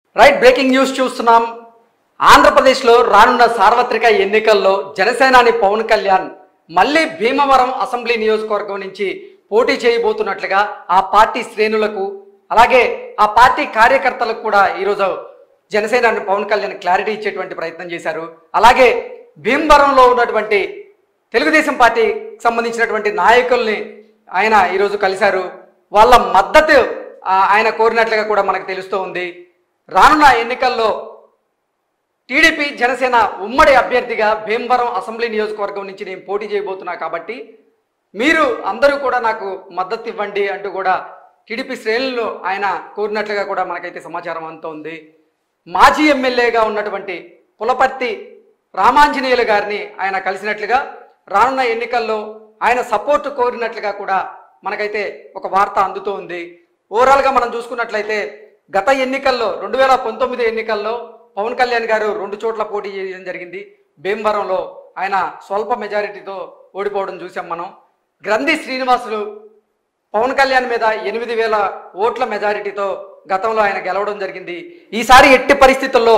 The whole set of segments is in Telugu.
రైట్ బ్రేకింగ్ న్యూస్ చూస్తున్నాం ఆంధ్రప్రదేశ్లో రానున్న సార్వత్రిక ఎన్నికల్లో జనసేనాని పవన్ కళ్యాణ్ మళ్ళీ భీమవరం అసెంబ్లీ నియోజకవర్గం నుంచి పోటీ చేయబోతున్నట్లుగా ఆ పార్టీ శ్రేణులకు అలాగే ఆ పార్టీ కార్యకర్తలకు కూడా ఈరోజు జనసేనాని పవన్ కళ్యాణ్ క్లారిటీ ఇచ్చేటువంటి ప్రయత్నం చేశారు అలాగే భీమవరంలో ఉన్నటువంటి తెలుగుదేశం పార్టీకి సంబంధించినటువంటి నాయకుల్ని ఆయన ఈరోజు కలిశారు వాళ్ళ మద్దతు ఆ, ఆయన కోరినట్లుగా కూడా మనకు తెలుస్తూ ఉంది రానున్న ఎన్నికల్లో టీడీపీ జనసేన ఉమ్మడి అభ్యర్థిగా భీమవరం అసెంబ్లీ నియోజకవర్గం నుంచి నేను పోటీ చేయబోతున్నా కాబట్టి మీరు అందరూ కూడా నాకు మద్దతు ఇవ్వండి అంటూ కూడా టీడీపీ శ్రేణుల్లో ఆయన కోరినట్లుగా కూడా మనకైతే సమాచారం అందుతోంది మాజీ ఎమ్మెల్యేగా ఉన్నటువంటి పులపర్తి రామాంజనేయులు గారిని ఆయన కలిసినట్లుగా రానున్న ఎన్నికల్లో ఆయన సపోర్ట్ కోరినట్లుగా కూడా మనకైతే ఒక వార్త అందుతోంది ఓవరాల్గా మనం చూసుకున్నట్లయితే గత ఎన్నికల్లో రెండు వేల పంతొమ్మిది ఎన్నికల్లో పవన్ కళ్యాణ్ గారు రెండు చోట్ల పోటీ చేయడం జరిగింది భీమవరంలో ఆయన స్వల్ప మెజారిటీతో ఓడిపోవడం చూసాం మనం గ్రంథి శ్రీనివాసులు పవన్ కళ్యాణ్ మీద ఎనిమిది వేల ఓట్ల మెజారిటీతో గతంలో ఆయన గెలవడం జరిగింది ఈసారి ఎట్టి పరిస్థితుల్లో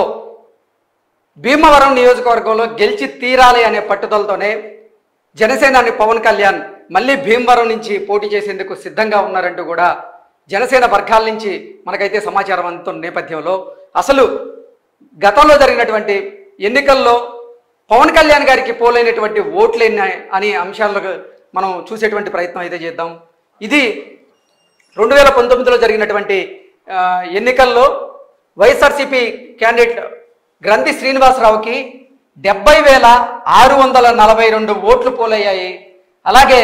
భీమవరం నియోజకవర్గంలో గెలిచి తీరాలి అనే పట్టుదలతోనే జనసేనాని పవన్ కళ్యాణ్ మళ్ళీ భీమవరం నుంచి పోటీ చేసేందుకు సిద్ధంగా ఉన్నారంటూ కూడా జనసేన వర్గాల నుంచి మనకైతే సమాచారం అందుతున్న నేపథ్యంలో అసలు గతంలో జరిగినటువంటి ఎన్నికల్లో పవన్ కళ్యాణ్ గారికి పోలైనటువంటి ఓట్లు ఎన్ని అనే అంశాలకు మనం చూసేటువంటి ప్రయత్నం అయితే చేద్దాం ఇది రెండు వేల పంతొమ్మిదిలో జరిగినటువంటి ఆ, ఎన్నికల్లో వైఎస్ఆర్సీపీ క్యాండిడేట్ గ్రంథి శ్రీనివాసరావుకి డెబ్బై వేల ఆరు వందల నలభై రెండు ఓట్లు పోలయ్యాయి అలాగే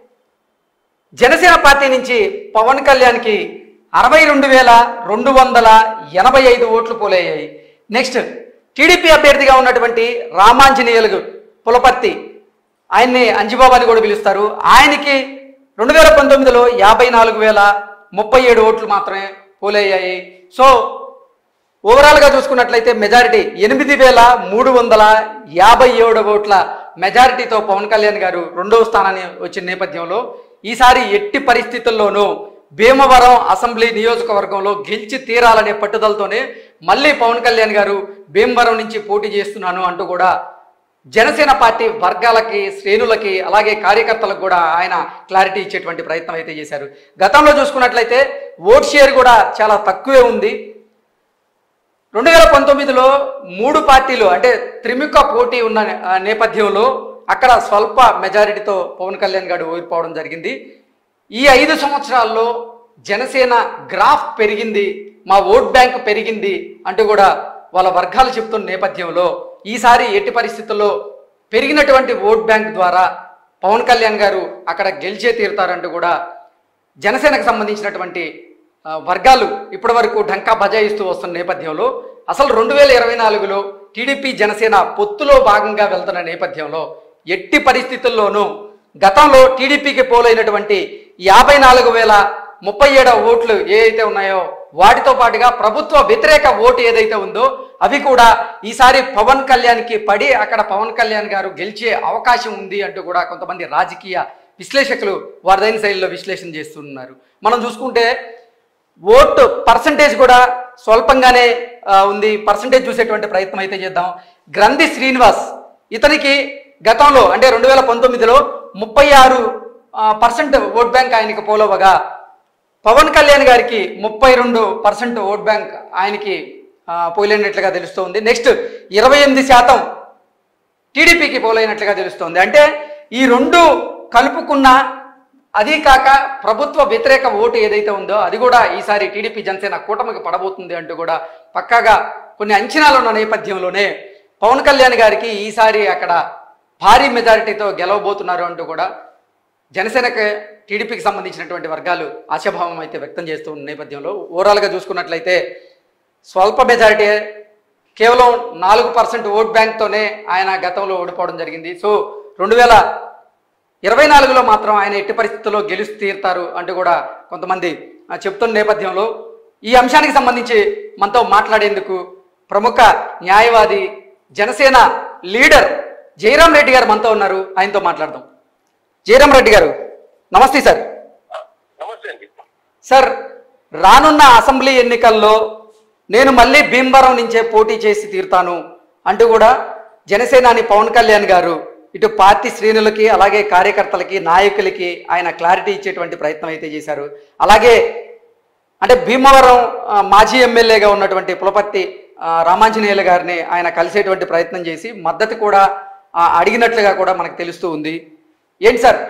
జనసేన పార్టీ నుంచి పవన్ కళ్యాణ్కి అరవై రెండు వేల రెండు వందల ఎనభై ఐదు ఓట్లు పోలయ్యాయి నెక్స్ట్ టీడీపీ అభ్యర్థిగా ఉన్నటువంటి రామాంజనేయులు పులపర్తి ఆయన్ని అంజిబాబు అని కూడా పిలుస్తారు ఆయనకి రెండు వేల పంతొమ్మిదిలో యాభై నాలుగు వేల ముప్పై ఏడు ఓట్లు మాత్రమే పోలయ్యాయి సో ఓవరాల్గా చూసుకున్నట్లయితే మెజారిటీ ఎనిమిది వేల మూడు వందల యాభై ఏడు ఓట్ల మెజారిటీతో పవన్ కళ్యాణ్ గారు రెండవ స్థానాన్ని వచ్చిన నేపథ్యంలో ఈసారి ఎట్టి పరిస్థితుల్లోనూ భీమవరం అసెంబ్లీ నియోజకవర్గంలో గెలిచి తీరాలనే పట్టుదలతోనే మళ్ళీ పవన్ కళ్యాణ్ గారు భీమవరం నుంచి పోటీ చేస్తున్నాను అంటూ కూడా జనసేన పార్టీ వర్గాలకి శ్రేణులకి అలాగే కార్యకర్తలకు కూడా ఆయన క్లారిటీ ఇచ్చేటువంటి ప్రయత్నం అయితే చేశారు గతంలో చూసుకున్నట్లయితే ఓట్ షేర్ కూడా చాలా తక్కువే ఉంది రెండు వేల పంతొమ్మిదిలో మూడు పార్టీలు అంటే త్రిముఖ పోటీ ఉన్న ఆ, నేపథ్యంలో అక్కడ స్వల్ప మెజారిటీతో పవన్ కళ్యాణ్ గారు ఓడిపోవడం జరిగింది ఈ ఐదు సంవత్సరాల్లో జనసేన గ్రాఫ్ పెరిగింది మా ఓట్ బ్యాంక్ పెరిగింది అంటూ కూడా వాళ్ళ వర్గాలు చెప్తున్న నేపథ్యంలో ఈసారి ఎట్టి పరిస్థితుల్లో పెరిగినటువంటి ఓట్ బ్యాంక్ ద్వారా పవన్ కళ్యాణ్ గారు అక్కడ గెలిచే తీరుతారంటూ కూడా జనసేనకు సంబంధించినటువంటి ఆ, వర్గాలు ఇప్పటి వరకు ఢంకా బజాయిస్తూ వస్తున్న నేపథ్యంలో అసలు రెండు వేల ఇరవై నాలుగులో టీడీపీ జనసేన పొత్తులో భాగంగా వెళ్తున్న నేపథ్యంలో ఎట్టి పరిస్థితుల్లోనూ గతంలో టీడీపీకి పోలైనటువంటి యాభై నాలుగు వేల ముప్పై ఏడవ ఓట్లు ఏ అయితే ఉన్నాయో వాటితో పాటుగా ప్రభుత్వ వ్యతిరేక ఓటు ఏదైతే ఉందో అవి కూడా ఈసారి పవన్ కళ్యాణ్కి పడి అక్కడ పవన్ కళ్యాణ్ గారు గెలిచే అవకాశం ఉంది అంటూ కూడా కొంతమంది రాజకీయ విశ్లేషకులు వారిదైన శైలిలో విశ్లేషణ చేస్తున్నారు మనం చూసుకుంటే ఓటు పర్సంటేజ్ కూడా స్వల్పంగానే ఆ, ఉంది పర్సంటేజ్ చూసేటువంటి ప్రయత్నం అయితే చేద్దాం గ్రంథి శ్రీనివాస్ ఇతనికి గతంలో అంటే రెండు వేల పంతొమ్మిదిలో ముప్పై ఆరు పర్సెంట్ ఓట్ బ్యాంక్ ఆయనకి పోలవగా పవన్ కళ్యాణ్ గారికి ముప్పై రెండు పర్సెంట్ ఓట్ బ్యాంక్ ఆయనకి ఆ, పోలేనట్లుగా తెలుస్తోంది నెక్స్ట్ ఇరవై ఎనిమిది శాతం టీడీపీకి పోలైనట్లుగా తెలుస్తోంది అంటే ఈ రెండు కలుపుకున్న అది కాక ప్రభుత్వ వ్యతిరేక ఓటు ఏదైతే ఉందో అది కూడా ఈసారి టీడీపీ జనసేన కూటమికి పడబోతుంది అంటూ కూడా పక్కాగా కొన్ని అంచనాలు ఉన్న నేపథ్యంలోనే పవన్ కళ్యాణ్ గారికి ఈసారి అక్కడ భారీ మెజారిటీతో గెలవబోతున్నారు అంటూ కూడా జనసేనకి టీడీపీకి సంబంధించినటువంటి వర్గాలు ఆశాభావం అయితే వ్యక్తం చేస్తూ ఉన్న నేపథ్యంలో ఓవరాల్గా చూసుకున్నట్లయితే స్వల్ప మెజారిటీ కేవలం నాలుగు పర్సెంట్ ఓట్ బ్యాంక్తోనే ఆయన గతంలో ఓడిపోవడం జరిగింది సో రెండు వేల ఇరవై నాలుగులో మాత్రం ఆయన ఎట్టి పరిస్థితుల్లో గెలిచి తీరుతారు అంటూ కూడా కొంతమంది ఆ, చెప్తున్న నేపథ్యంలో ఈ అంశానికి సంబంధించి మనతో మాట్లాడేందుకు ప్రముఖ న్యాయవాది జనసేన లీడర్ జయరాం రెడ్డి గారు మనతో ఉన్నారు ఆయనతో మాట్లాడదాం జయరాం రెడ్డి గారు నమస్తే సార్ నమస్తే అండి సార్ రానున్న అసెంబ్లీ ఎన్నికల్లో నేను మళ్ళీ భీమవరం నుంచే పోటీ చేసి తీరుతాను అంటూ కూడా జనసేనాని పవన్ కళ్యాణ్ గారు ఇటు పార్టీ శ్రేణులకి అలాగే కార్యకర్తలకి నాయకులకి ఆయన క్లారిటీ ఇచ్చేటువంటి ప్రయత్నం అయితే చేశారు అలాగే అంటే భీమవరం ఆ, మాజీ ఎమ్మెల్యేగా ఉన్నటువంటి పులపర్తి ఆ, రామాంజనేయులు గారిని ఆయన కలిసేటువంటి ప్రయత్నం చేసి మద్దతు కూడా ఆ, అడిగినట్లుగా కూడా మనకు తెలుస్తూ ఉంది ఏంటి సార్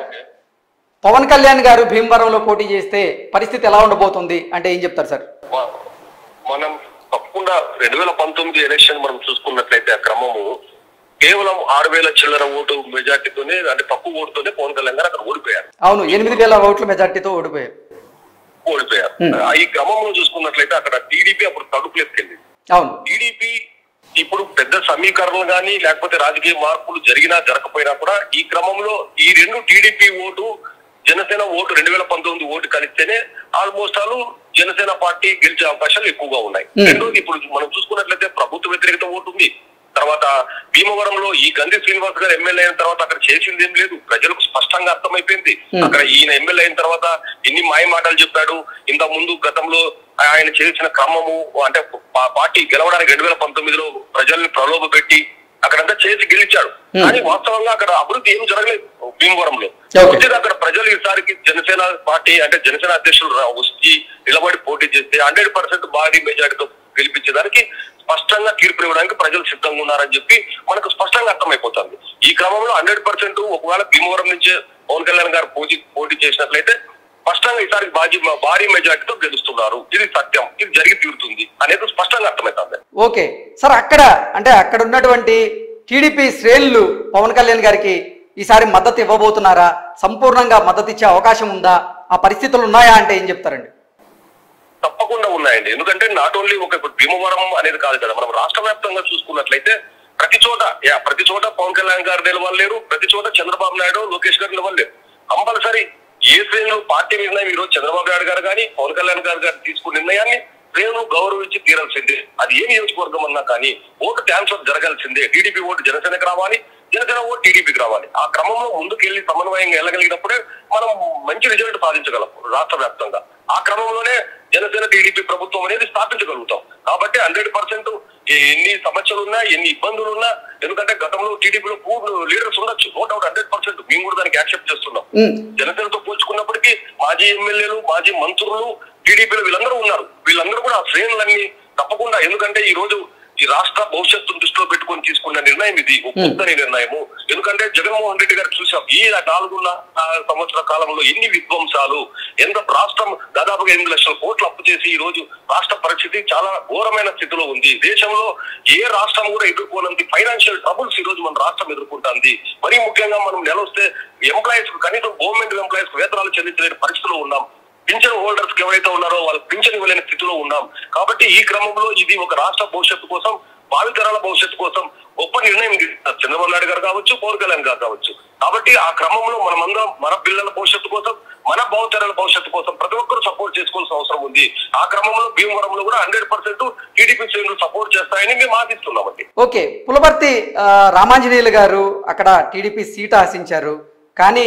పవన్ కళ్యాణ్ గారు భీమవరంలో పోటీ చేస్తే పరిస్థితి ఎలా ఉండబోతుంది అంటే ఏం చెప్తారు సార్ మ- మనం తప్పకుండా రెండు వేల పంతొమ్మిది ఎలక్షన్ మనం చూసుకున్నట్లయితే ఆ క్రమము కేవలం ఆరు వేల చిల్లర ఓటు మెజార్టీతోనే అంటే తక్కువ ఓటుతోనే పవన్ కళ్యాణ్ గారు అక్కడ ఓడిపోయారు అవును ఎనిమిది వేల ఓట్ల మెజార్టీతో ఓడిపోయారు ఓడిపోయారు Hmm. ఆ, ఈ క్రమంలో చూసుకున్నట్లయితే అక్కడ టీడీపీ అప్పుడు తడుపులేసుకెళ్ళింది అవును టీడీపీ ఇప్పుడు పెద్ద సమీకరణలు కానీ లేకపోతే రాజకీయ మార్పులు జరిగినా జరగకపోయినా కూడా ఈ క్రమంలో ఈ రెండు టీడీపీ ఓటు జనసేన ఓటు రెండు వేల పంతొమ్మిది ఓటు కలిస్తేనే ఆల్మోస్ట్ ఆల్ జనసేన పార్టీ గెలిచే అవకాశాలు ఎక్కువగా ఉన్నాయి Hmm. రెండోది ఇప్పుడు మనం చూసుకున్నట్లయితే ప్రభుత్వ వ్యతిరేకత ఓటు ఉంది తర్వాత భీమవరంలో ఈ గంధి శ్రీనివాస్ గారు ఎమ్మెల్యే అయిన తర్వాత అక్కడ చేసింది ఏం లేదు ప్రజలకు స్పష్టంగా అర్థమైపోయింది Hmm. అక్కడ ఈయన ఎమ్మెల్యే అయిన తర్వాత ఎన్ని మాయ మాటలు చెప్పాడు ఇంత ముందు గతంలో ఆయన చేసిన క్రమము అంటే పా- పార్టీ గెలవడానికి రెండు వేల పంతొమ్మిదిలో ప్రజల్ని ప్రలోభ పెట్టి అక్కడంతా చేసి గెలిచాడు Hmm. కానీ వాస్తవంగా అక్కడ అభివృద్ధి ఏం జరగలేదు భీమవరంలో Okay. వచ్చేది అక్కడ ప్రజలు ఈసారికి జనసేన పార్టీ అంటే జనసేన అధ్యక్షులు రా- వచ్చి నిలబడి పోటీ చేస్తే హండ్రెడ్ పర్సెంట్ భారీ మెజార్టీతో గెలిపించేదానికి స్పష్టంగా తీర్పు ఇవ్వడానికి ప్రజలు సిద్ధంగా ఉన్నారని చెప్పి మనకు స్పష్టంగా అర్థమైపోతుంది ఈ క్రమంలో హండ్రెడ్ పర్సెంట్ ఒకవేళ భీమవరం నుంచే పవన్ కళ్యాణ్ గారు పోటీ పోటీ చేసినట్లయితే స్పష్టంగా ఈసారి భారీ భారీ మెజార్టీతో గెలుస్తున్నారు ఇది సత్యం ఇది జరిగి తీరుతుంది అనేది స్పష్టంగా అర్థమవుతుంది ఓకే సార్ అక్కడ అంటే అక్కడ ఉన్నటువంటి టీడీపీ శ్రేణులు పవన్ కళ్యాణ్ గారికి ఈసారి మద్దతు ఇవ్వబోతున్నారా సంపూర్ణంగా మద్దతు ఇచ్చే అవకాశం ఉందా ఆ పరిస్థితులు ఉన్నాయా అంటే ఏం చెప్తారండి తప్పకుండా ఉన్నాయండి ఎందుకంటే నాట్ ఓన్లీ ఒక ఇప్పుడు భీమవరం అనేది కాదు కదా మనం రాష్ట్ర వ్యాప్తంగా చూసుకున్నట్లయితే ప్రతి చోట యా, ప్రతి చోట పవన్ కళ్యాణ్ గారు నిలవలేరు ప్రతి చోట చంద్రబాబు నాయుడు లోకేష్ గారు నిలవలేరు కంపల్సరీ ఏ శ్రేణులు పార్టీ నిర్ణయం ఈ రోజు చంద్రబాబు నాయుడు గారు కానీ పవన్ కళ్యాణ్ గారు గారు తీసుకున్న నిర్ణయాన్ని శ్రేణులు గౌరవించి తీరాల్సిందే అది ఏ నియోజకవర్గం అన్నా కానీ ఓటు ట్రాన్స్ఫర్ జరగాల్సిందే టీడీపీ ఓటు జనసేనకి రావాలి జనసేన ఓటు టీడీపీకి రావాలి ఆ క్రమంలో ముందుకెళ్లి సమన్వయంగా వెళ్ళగలిగినప్పుడే మనం మంచి రిజల్ట్ సాధించగలం రాష్ట్ర వ్యాప్తంగా ఆ క్రమంలోనే జనసేన టీడీపీ ప్రభుత్వం అనేది స్థాపించగలుగుతాం కాబట్టి హండ్రెడ్ పర్సెంట్ ఎన్ని సమస్యలు ఉన్నా ఎన్ని ఇబ్బందులు ఉన్నా ఎందుకంటే గతంలో టీడీపీలో పూర్ణ లీడర్స్ ఉండొచ్చు నో డౌట్ హండ్రెడ్ పర్సెంట్ మేము కూడా దానికి యాక్సెప్ట్ చేస్తున్నాం ఉమ్, జనసేనతో పోల్చుకున్నప్పటికీ మాజీ ఎమ్మెల్యేలు మాజీ మంత్రులు టీడీపీలో వీళ్ళందరూ ఉన్నారు వీళ్ళందరూ కూడా ఆ శ్రేణులన్నీ తప్పకుండా ఎందుకంటే ఈ రోజు ఈ రాష్ట్ర భవిష్యత్తును దృష్టిలో పెట్టుకొని తీసుకున్న నిర్ణయం ఇది ఒక పొద్దుని నిర్ణయము ఎందుకంటే జగన్మోహన్ రెడ్డి గారు చూసాం ఈ నాలుగున్న ఆ, సంవత్సర కాలంలో ఎన్ని విధ్వంసాలు ఎంత రాష్ట్రం దాదాపుగా ఎనిమిది లక్షల కోట్లు అప్పు చేసి ఈ రోజు రాష్ట్ర పరిస్థితి చాలా ఘోరమైన స్థితిలో ఉంది దేశంలో ఏ రాష్ట్రం కూడా ఎదుర్కోనంత ఫైనాన్షియల్ ట్రబుల్స్ ఈ రోజు మన రాష్ట్రం ఎదుర్కొంటుంది మరీ ముఖ్యంగా మనం నెలొస్తే ఎంప్లాయీస్ కనీసం గవర్నమెంట్ ఎంప్లాయీస్ వేతనాలు చెల్లించలేని పరిస్థితిలో ఉన్నాం పింఛన్ హోల్డర్స్ కి ఎవరైతే ఉన్నారో వాళ్ళకి పింఛన్ ఇవ్వలేని స్థితిలో ఉన్నాం కాబట్టి ఈ క్రమంలో ఇది ఒక రాష్ట్ర భవిష్యత్తు కోసం భావితరాల భవిష్యత్తు కోసం గొప్ప నిర్ణయం తీసుకున్నారు చంద్రబాబు నాయుడు గారు కావచ్చు పవన్ కళ్యాణ్ గారు కావచ్చు కాబట్టి ఆ క్రమంలో మనమందరం మన పిల్లల భవిష్యత్తు కోసం మన భావితరాల భవిష్యత్తు కోసం ప్రతి ఒక్కరు సపోర్ట్ చేసుకోవాల్సిన అవసరం ఉంది ఆ క్రమంలో భీమవరంలో కూడా హండ్రెడ్ పర్సెంట్ టీడీపీ శ్రేణులు సపోర్ట్ చేస్తాయని మేము ఆశిస్తున్నామండి ఓకే పులపర్తి ఆ, రామాంజనేయులు గారు అక్కడ టీడీపీ సీట్ ఆశించారు కానీ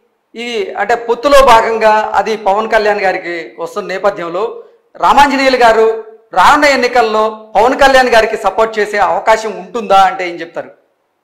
ఈ అంటే పొత్తులో భాగంగా అది పవన్ కళ్యాణ్ గారికి వస్తున్న నేపథ్యంలో రామాంజనేయులు గారు రానున్న ఎన్నికల్లో పవన్ కళ్యాణ్ గారికి సపోర్ట్ చేసే అవకాశం ఉంటుందా అంటే ఏం చెప్తారు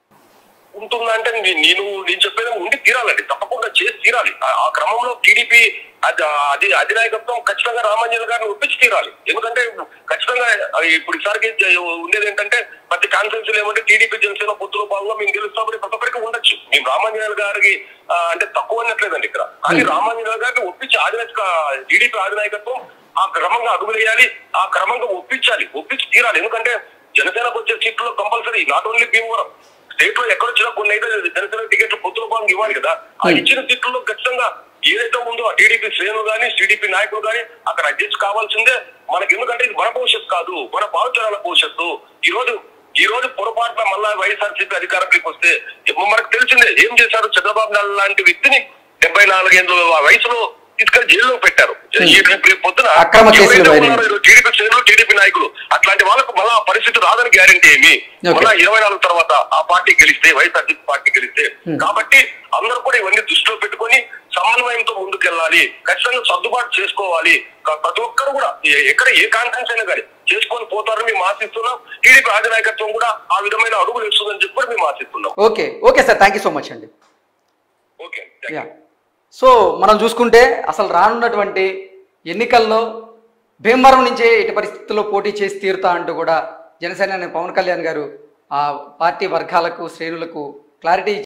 ఉంటుందంటే నే- నేను నేను చెప్పేది ఉండి తీరాలండి తప్పకుండా చేసి తీరాలి ఆ- ఆ క్రమంలో టీడీపీ అది అది అధినాయకత్వం ఖచ్చితంగా రామాంజన్ గారిని ఒప్పించి తీరాలి ఎందుకంటే ఖచ్చితంగా అది ఇప్పుడు ఈసారికి జ- ఉండేది ఏంటంటే ప్రతి కాన్ఫరెన్స్ ఏమంటే టీడీపీ జనసేన పొత్తులో భాగంగా మేము గెలుస్తామని ప్రతి ఒక్కరికి ఉండొచ్చు మేము రామాంజనేయులు గారికి ఆ, అంటే తక్కువ అన్నట్లేదండి ఇక్కడ కానీ రామాంజనేయులు గారిని ఒప్పించి అధినాయక టీడీపీ అధినాయకత్వం ఆ క్రమంగా అడుగులేయాలి ఆ క్రమంగా ఒప్పించాలి ఒప్పించి తీరాలి ఎందుకంటే జనసేనకు వచ్చే సీట్లో compulsory not only Bhimavaram state లో ఎక్కడ వచ్చినా కొన్ని అయితే జనసేన టికెట్లు పొత్తుల భాగంగా ఇవ్వాలి కదా ఆ ఇచ్చిన సీట్లలో ఖచ్చితంగా ఏదైతే ఉందో ఆ టీడీపీ శ్రేణులు కానీ టీడీపీ నాయకులు కానీ అక్కడ అడ్జస్ట్ కావాల్సిందే మనకి ఎందుకంటే ఇది మన భవిష్యత్తు కాదు మన భావితరాల భవిష్యత్తు ఈ రోజు ఈ రోజు పొరపాటున మళ్ళా వైఎస్ఆర్సీపీ అధికారంలోకి వస్తే మనకు తెలిసిందే ఏం చేశారు చంద్రబాబు నాయుడు లాంటి వ్యక్తిని డెబ్బై నాలుగేళ్ళు ఆ వయసులో తీసుకెళ్లి జైల్లో పెట్టారు ఈ రేపు రేపు పొద్దున అక్రమ కేసులు ఎవరైతే బయలుదేరాయి. ఉన్నారో ఈరోజు టీడీపీ శ్రేణులు టీడీపీ నాయకులు అట్లాంటి వాళ్ళకు మళ్ళా ఆ పరిస్థితి రాదని గ్యారంటీ ఏమి Okay. మళ్ళా ఇరవై నాలుగు తర్వాత ఆ పార్టీ గెలిస్తే వైఎస్ఆర్సీపీ పార్టీ గెలిస్తే కాబట్టి అందరూ కూడా ఇవన్నీ దృష్టిలో పెట్టుకొని సమన్వయంతో ముందుకెళ్ళాలి ఖచ్చితంగా సర్దుబాటు చేసుకోవాలి క- ప్రతి ఒక్కరు కూడా ఎ- ఎక్కడ ఏ కాన్ఫరెన్స్ అయినా కానీ చేసుకొని పోతారని మేము ఆశిస్తున్నాం టీడీపీ రాజనాయకత్వం కూడా ఆ విధమైన అడుగులు వేస్తుందని చెప్పి కూడా మేము ఆశిస్తున్నాం okay okay sir thank you so much అండి ఓకే థాంక్యూ. యా సో మనం చూసుకుంటే అసలు రానున్నటువంటి ఎన్నికల్లో భీమవరం నుంచే ఎట్టి పరిస్థితుల్లో పోటీ చేసి తీరుతా అంటూ కూడా జనసేన పవన్ కళ్యాణ్ గారు ఆ పార్టీ వర్గాలకు శ్రేణులకు క్లారిటీ